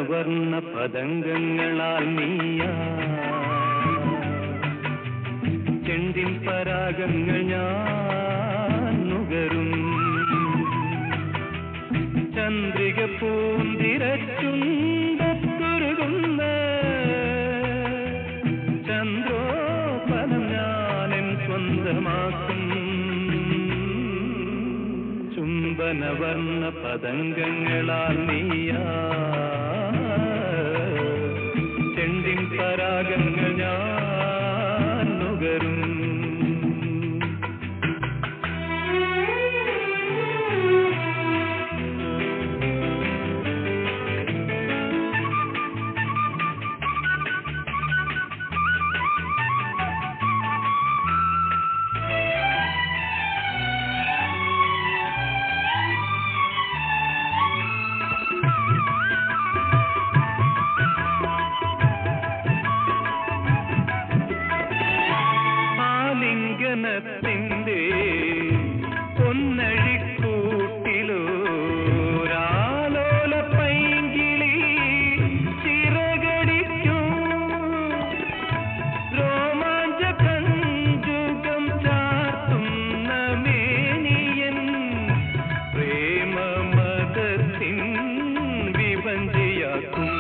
ചുംബനവർണ്ണ പതംഗങ്ങളാൽ നീയാ ചെണ്ടിൻ പരാഗങ്ങൾ ഞാൻ നുകരും ചന്ദ്രിക പൂന്തിരച്ചുണ്ടത്തുരുകുന്ന ചന്ദ്രോപലം ഞാനെൻ സ്വന്തമാക്കും ചുംബനവർണ്ണ പതംഗങ്ങളാൽ നീയാ ചെണ്ടിൻ പരാഗങ്ങൾ ഞാൻ നുകരും ആലിംഗനത്തിന്റെ പൊന്നഴിക്കൂട്ടിലോ രാലോല പൈങ്കിളി ചിറകടിക്കും രോമാഞ്ച കഞ്ചുകം ചാർത്തുന്ന മേനിയൻ പ്രേമമതത്തിൻ വിഭഞ്ചിയാക്കും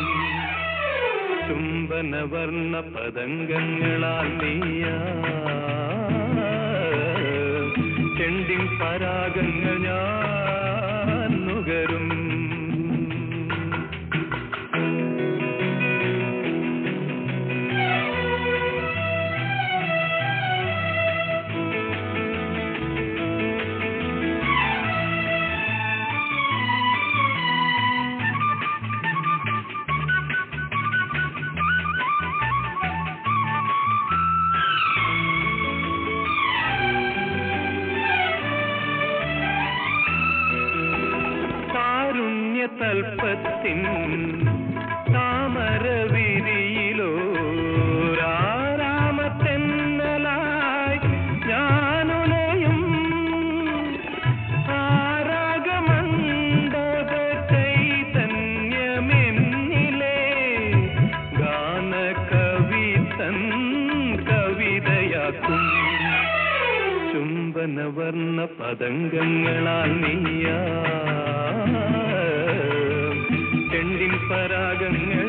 ചുംബനവർണ്ണ പതംഗങ്ങളാൽ നീയാ ചെണ്ടിൻ പരാഗങ്ങൾ ഞാൻ നുകരും കാരുണ്യ തൽപ്പത്തിൻ താമരവിരിയിലോ രാമത്തെന്നലായി ഞാനുലയും ആരാഗമണ്ഡപ ചൈതന്യമെന്നിലെ ഗാന കവിതൻ കവിതയാക്കും ചുംബനവർണ്ണ പതംഗങ്ങളാൽ നീയാ ചെണ്ടിൻ പരാഗങ്ങൾ